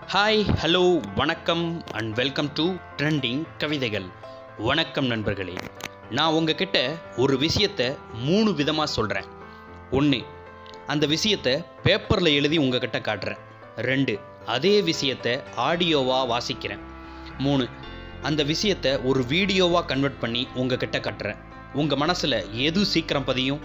hi hello வணக்கம் and welcome to trending கவிதைகள் வணக்கம் நண்பர்களே நான் உங்ககிட்ட ஒரு விஷயத்தை மூணு விதமாக சொல்கிறேன் ஒன்று அந்த விஷயத்தை பேப்பரில் எழுதி உங்ககிட்ட காட்டுறேன் ரெண்டு அதே விஷயத்தை ஆடியோவாக வாசிக்கிறேன் மூணு அந்த விஷயத்தை ஒரு வீடியோவாக கன்வெர்ட் பண்ணி உங்ககிட்ட காட்டுறேன் உங்கள் மனசில் எது சீக்கிரம் பதியும்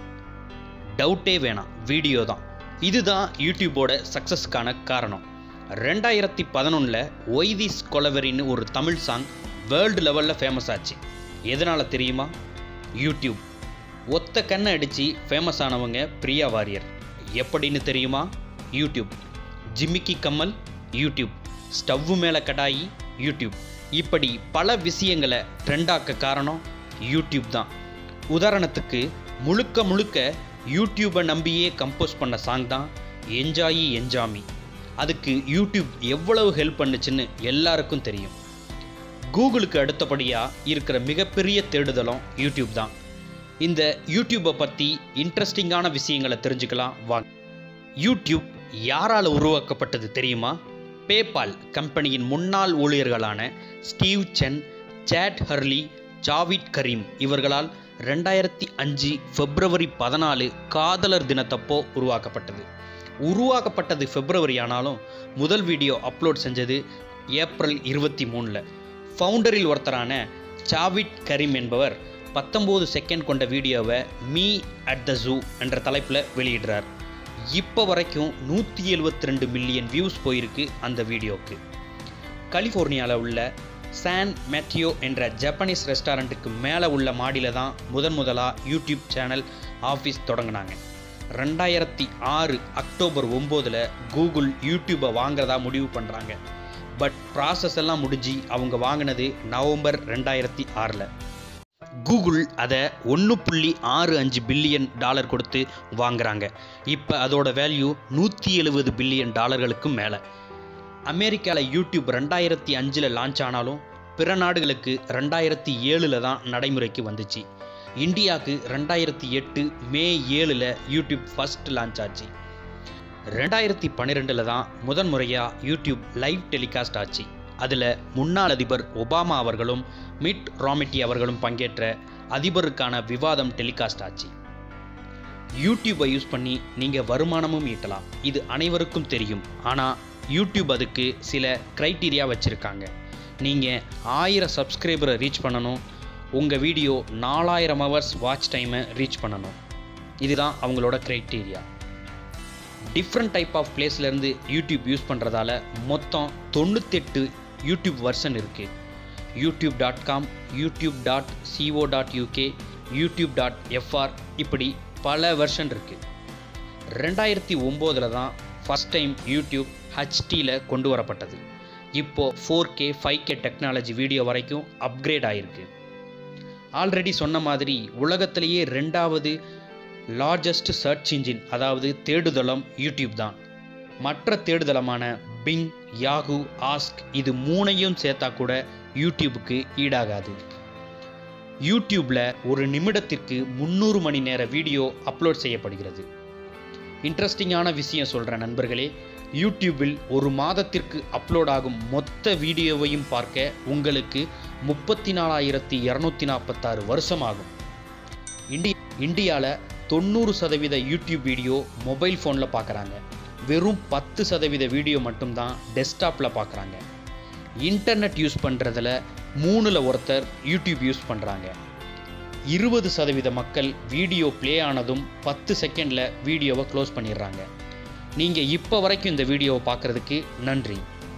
டவுட்டே வேணாம் வீடியோ தான் இதுதான் யூடியூபோட சக்ஸஸ்க்கான காரணம் ரெண்டாயிரத்தி பதினொன்றில் ஒய்திஸ் கொலவெரின்னு ஒரு தமிழ் சாங் வேர்ல்டு லெவலில் ஃபேமஸ் ஆச்சு எதனால் தெரியுமா யூடியூப் ஒத்த கண்ணை அடித்து ஃபேமஸ் ஆனவங்க பிரியா வாரியர் எப்படின்னு தெரியுமா யூடியூப் ஜிமிக்கி கம்மல் யூடியூப் ஸ்டவ்வு மேலே கடாயி யூடியூப் இப்படி பல விஷயங்களை ட்ரெண்டாக்க காரணம் யூடியூப் தான் உதாரணத்துக்கு முழுக்க முழுக்க யூடியூப்பை நம்பியே கம்போஸ் பண்ண சாங் தான் என்ஜாயி என்ஜாமி அதுக்கு யூடியூப் எவ்வளவு ஹெல்ப் பண்ணுச்சுன்னு எல்லாருக்கும் தெரியும் கூகுளுக்கு அடுத்தபடியாக இருக்கிற மிகப்பெரிய தேடுதலும் யூடியூப் தான் இந்த யூடியூப்பை பற்றி இன்ட்ரெஸ்டிங்கான விஷயங்களை தெரிஞ்சுக்கலாம் வாங்க யூடியூப் யாரால் உருவாக்கப்பட்டது தெரியுமா பேபால் கம்பெனியின் முன்னாள் ஊழியர்களான Steve Chen Chad Hurley Jawed Karim இவர்களால் ரெண்டாயிரத்தி அஞ்சு பிப்ரவரி பதினாலு காதலர் தினத்தப்போ உருவாக்கப்பட்டது உருவாக்கப்பட்டது பிப்ரவரி ஆனாலும் முதல் வீடியோ அப்லோட் செஞ்சது ஏப்ரல் இருபத்தி மூணில் ஃபவுண்டரில் ஒருத்தரான சாவிட் கரீம் என்பவர் பத்தொம்போது செகண்ட் கொண்ட வீடியோவை மீ அட் த ஜூ என்ற தலைப்பில் வெளியிடுறார் இப்போ வரைக்கும் நூற்றி எழுபத்தி ரெண்டு மில்லியன் வியூஸ் போயிருக்கு அந்த வீடியோவுக்கு கலிஃபோர்னியாவில் உள்ள சான் மேட்டியோ என்ற ஜப்பனீஸ் ரெஸ்டாரண்ட்டுக்கு மேலே உள்ள மாடியில் தான் முதன் முதலாக யூடியூப் சேனல் ஆஃபீஸ் தொடங்கினாங்க ரெண்டாயிரத்தி ஆறு அக்டோபர் ஒம்போதில் கூகுள் யூடியூப்பை வாங்குறதா முடிவு பண்ணுறாங்க பட் ப்ராசஸ் எல்லாம் முடிஞ்சு அவங்க வாங்கினது நவம்பர் ரெண்டாயிரத்தி ஆறில் கூகுள் அதை ஒன்று புள்ளி ஆறு அஞ்சு பில்லியன் டாலர் கொடுத்து வாங்குறாங்க இப்போ அதோட வேல்யூ நூற்றி எழுபது பில்லியன் டாலர்களுக்கும் மேலே அமெரிக்காவில் யூடியூப் ரெண்டாயிரத்தி அஞ்சில் லான்ச் ஆனாலும் பிற நாடுகளுக்கு ரெண்டாயிரத்தி ஏழில் தான் நடைமுறைக்கு வந்துச்சு இந்தியாவுக்கு ரெண்டாயிரத்தி எட்டு மே ஏழில் யூடியூப் ஃபஸ்ட் லான்ச் ஆச்சு ரெண்டாயிரத்தி பன்னிரெண்டில் தான் முதன் முறையாக யூடியூப் லைவ் டெலிகாஸ்ட் ஆச்சு அதில் முன்னாள் அதிபர் ஒபாமா அவர்களும் மிட் ராமிட்டி அவர்களும் பங்கேற்ற அதிபருக்கான விவாதம் டெலிகாஸ்ட் ஆச்சு யூடியூப்பை யூஸ் பண்ணி நீங்கள் வருமானமும் ஈட்டலாம் இது அனைவருக்கும் தெரியும் ஆனால் யூடியூப் அதுக்கு சில க்ரைட்டீரியா வச்சுருக்காங்க நீங்கள் ஆயிரம் சப்ஸ்கிரைபரை ரீச் பண்ணணும் உங்கள் வீடியோ நாலாயிரம் ஹவர்ஸ் வாட்ச் டைமை ரீச் பண்ணணும் இதுதான் அவங்களோட க்ரைட்டீரியா டிஃப்ரெண்ட் டைப் ஆஃப் பிளேஸ்லேருந்து யூடியூப் யூஸ் பண்ணுறதால மொத்தம் தொண்ணூத்தெட்டு யூடியூப் வெர்ஷன் இருக்குது YouTube dot com YouTube dot co dot UK YouTube dot FR இப்படி பல வெர்ஷன் இருக்குது ரெண்டாயிரத்தி ஒம்போதில் தான் ஃபஸ்ட் டைம் யூடியூப் ஹச்டியில் கொண்டு வரப்பட்டது இப்போது four K five K technology video வரைக்கும் அப்கிரேட் ஆகிருக்கு ஆல்ரெடி சொன்ன மாதிரி உலகத்திலேயே ரெண்டாவது லார்ஜஸ்ட் சர்ச் இன்ஜின் அதாவது தேடுதளம் யூடியூப் தான் மற்ற தேடுதளமான பிங் யாகு ஆஸ்க் இது மூணையும் சேர்த்தா கூட யூடியூபுக்கு ஈடாகாது யூடியூப்பில் ஒரு நிமிடத்திற்கு முந்நூறு மணி நேர வீடியோ அப்லோட் செய்யப்படுகிறது இன்ட்ரெஸ்டிங்கான விஷயம் சொல்கிறேன் நண்பர்களே யூடியூபில் ஒரு மாதத்திற்கு அப்லோட் ஆகும் மொத்த வீடியோவையும் பார்க்க உங்களுக்கு முப்பத்தி நாலாயிரத்தி இரநூத்தி நாற்பத்தாறு வருஷம் ஆகும் இண்டி இந்தியாவில் தொண்ணூறு சதவீத யூடியூப் வீடியோ மொபைல் ஃபோனில் பார்க்குறாங்க வெறும் பத்து சதவீத வீடியோ மட்டும்தான் டெஸ்க்டாப்பில் பார்க்குறாங்க இன்டர்நெட் யூஸ் பண்ணுறதுல மூணில் ஒருத்தர் யூடியூப் யூஸ் பண்ணுறாங்க இருபது சதவீத மக்கள் வீடியோ ப்ளே ஆனதும் பத்து செகண்டில் வீடியோவை க்ளோஸ் பண்ணிடுறாங்க நீங்கள் இப்போ வரைக்கும் இந்த வீடியோவை பார்க்குறதுக்கு நன்றி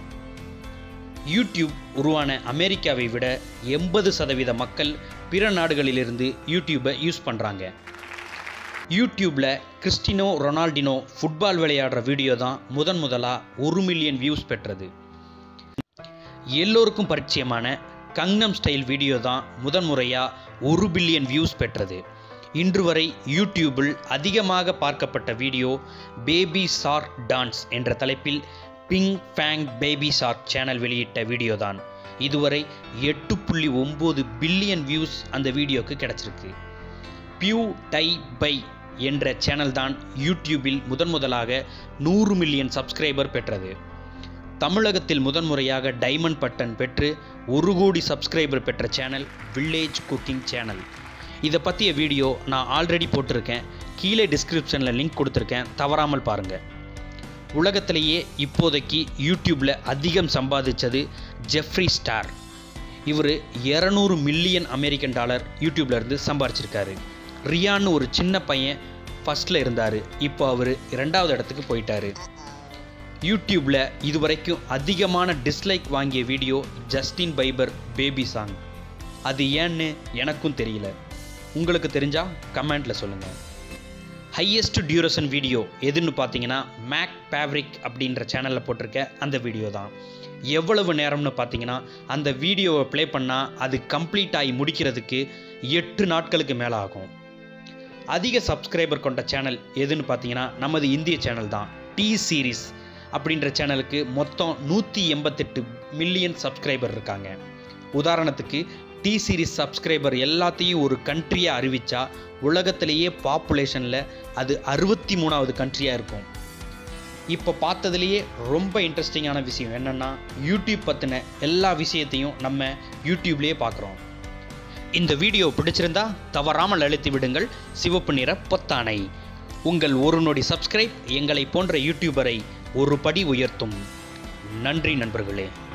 யூடியூப் உருவான அமெரிக்காவை விட எண்பது சதவீத மக்கள் பிற நாடுகளிலிருந்து யூடியூப்பை யூஸ் பண்ணுறாங்க யூடியூப்பில் கிறிஸ்டினோ ரொனால்டினோ ஃபுட்பால் விளையாடுற வீடியோ தான் முதன் முதலாக ஒரு மில்லியன் வியூஸ் பெற்றது எல்லோருக்கும் பரிச்சயமான கங்னம் ஸ்டைல் வீடியோ தான் முதன் முறையாக ஒரு பில்லியன் வியூஸ் பெற்றது இன்று வரை யூடியூபில் அதிகமாக பார்க்கப்பட்ட வீடியோ பேபி ஷார்க் டான்ஸ் என்ற தலைப்பில் Pinkfong baby shark channel வெளியிட்ட வீடியோ தான் இதுவரை எட்டு புள்ளி ஒம்பது பில்லியன் வியூஸ் அந்த வீடியோக்கு கிடச்சிருக்கு பியூ டை பை என்ற சேனல் தான் யூடியூபில் முதன் முதலாக நூறு மில்லியன் சப்ஸ்கிரைபர் பெற்றது தமிழகத்தில் முதன்முறையாக டைமண்ட் பட்டன் பெற்று ஒரு கோடி சப்ஸ்கிரைபர் பெற்ற சேனல் வில்லேஜ் குக்கிங் சேனல் இதை பற்றிய வீடியோ நான் ஆல்ரெடி போட்டிருக்கேன் கீழே டிஸ்கிரிப்ஷனில் லிங்க் கொடுத்துருக்கேன் தவறாமல் பாருங்கள் உலகத்திலேயே இப்போதைக்கு யூடியூப்பில் அதிகம் சம்பாதிச்சது ஜெஃப்ரி ஸ்டார் இவர் இரநூறு மில்லியன் அமெரிக்கன் டாலர் யூடியூப்ல இருந்து சம்பாரிச்சிருக்காரு ரியான்னு ஒரு சின்ன பையன் ஃபர்ஸ்ட்ல இருந்தார் இப்போ அவர் இரண்டாவது இடத்துக்கு போயிட்டாரு யூடியூப்பில் இதுவரைக்கும் அதிகமான டிஸ்லைக் வாங்கிய video Justin Bieber baby song அது ஏன்னு எனக்கும் தெரியல உங்களுக்கு தெரிஞ்சா கமெண்ட்டில் சொல்லுங்கள் ஹையஸ்ட் டியூரேஷன் வீடியோ எதுன்னு பார்த்தீங்கன்னா மேக் பேவ்ரிக் அப்படின்ற சேனலில் போட்டிருக்க அந்த வீடியோ தான் எவ்வளவு நேரம்னு பார்த்தீங்கன்னா அந்த வீடியோவை ப்ளே பண்ணால் அது கம்ப்ளீட் ஆகி முடிக்கிறதுக்கு எட்டு நாட்களுக்கு மேலே ஆகும் அதிக சப்ஸ்கிரைபர் கொண்ட சேனல் எதுன்னு பார்த்தீங்கன்னா நமது இந்திய சேனல் தான் டி சீரிஸ் அப்படின்ற சேனலுக்கு மொத்தம் நூற்றி எண்பத்தெட்டு மில்லியன் சப்ஸ்கிரைபர் இருக்காங்க உதாரணத்துக்கு டி சீரிஸ் சப்ஸ்கிரைபர் எல்லாத்தையும் ஒரு கண்ட்ரியாக அறிவிச்சா உலகத்திலேயே பாப்புலேஷனில் அது அறுபத்தி மூணாவது கண்ட்ரியாக இருக்கும் இப்போ பார்த்ததுலேயே ரொம்ப இன்ட்ரெஸ்டிங்கான விஷயம் என்னென்னா யூடியூப் பற்றின எல்லா விஷயத்தையும் நம்ம யூடியூப்லேயே பார்க்குறோம் இந்த வீடியோ பிடிச்சிருந்தா தவறாமல் அழுத்தி விடுங்கள் சிவப்பு நிற பொத்தானை உங்கள் ஒரு நொடி சப்ஸ்கிரைப் எங்களை போன்ற யூடியூபரை ஒரு படி உயர்த்தும் நன்றி நண்பர்களே